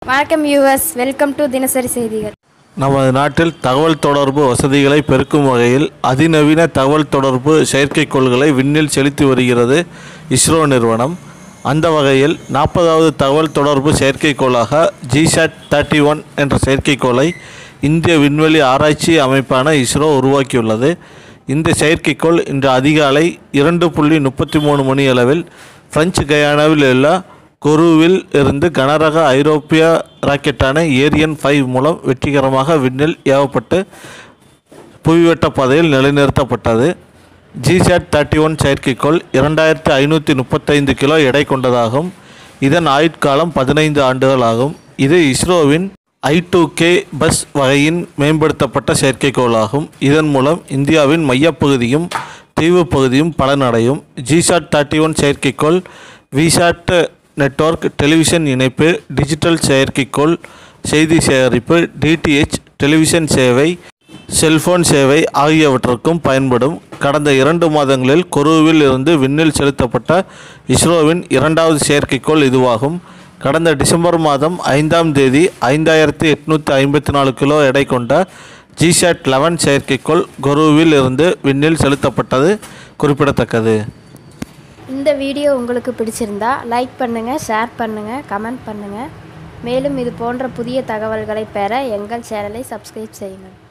வணக்கம் US welcome to தினசரி செய்திகள் நமது நாட்டில் தகவல் தொடர்பு வசதிகளை பெருக்கும் வகையில் அதிநவீன தகவல் தொடர்பு செயற்கைக்கோள்களை விண்ணில் செலுத்தி வருகிறது இஸ்ரோ நிறுவனம் அந்த வகையில் நாற்பதாவது தகவல் தொடர்பு செயற்கைக்கோளாக ஜிசாட் தேர்ட்டி ஒன் என்ற செயற்கைக்கோளை இந்திய விண்வெளி ஆராய்ச்சி அமைப்பான இஸ்ரோ உருவாக்கியுள்ளது இந்த செயற்கைக்கோள் இன்று அதிகாலை இரண்டு புள்ளி முப்பத்தி மூணு மணி அளவில் பிரெஞ்சு கயானாவில் உள்ள கொருவில் இருந்து கனரக ஐரோப்பிய ராக்கெட்டான ஏரியன் ஃபைவ் மூலம் வெற்றிகரமாக விண்ணில் ஏவப்பட்டு புவிவட்ட பாதையில் நிலைநிறுத்தப்பட்டது ஜிசாட் தேர்ட்டி ஒன் செயற்கைக்கோள் இரண்டாயிரத்தி ஐநூற்றி முப்பத்தைந்து கிலோ எடை கொண்டதாகும் இதன் ஆயுட்காலம் பதினைந்து ஆண்டுகள் ஆகும் இது இஸ்ரோவின் ஐ டூ கே பஸ் வகையின் மேம்படுத்தப்பட்ட செயற்கைக்கோளாகும் இதன் மூலம் இந்தியாவின் மையப்பகுதியும் தீவு பகுதியும் பலனடையும் ஜிசாட் தேர்ட்டி ஒன் செயற்கைக்கோள் விசாட் நெட்வொர்க் டெலிவிஷன் இணைப்பு டிஜிட்டல் செயற்கைக்கோள் செய்தி சேகரிப்பு டிடிஹெச் டெலிவிஷன் சேவை செல்போன் சேவை ஆகியவற்றுக்கும் பயன்படும் கடந்த இரண்டு மாதங்களில் கொருவில் இருந்து விண்ணில் செலுத்தப்பட்ட இஸ்ரோவின் இரண்டாவது செயற்கைக்கோள் இதுவாகும் கடந்த டிசம்பர் மாதம் ஐந்தாம் தேதி ஐந்தாயிரத்தி எட்நூற்றி ஐம்பத்தி நாலு கிலோ எடை கொண்ட ஜிசாட் லெவன் செயற்கைக்கோள் கொருவில் இருந்து விண்ணில் செலுத்தப்பட்டது குறிப்பிடத்தக்கது இந்த வீடியோ உங்களுக்கு பிடிச்சிருந்தா லைக் பண்ணுங்கள் ஷேர் பண்ணுங்கள் கமெண்ட் பண்ணுங்கள் மேலும் இது போன்ற புதிய தகவல்களை பெற எங்கள் சேனலை சப்ஸ்கிரைப் செய்யுங்கள்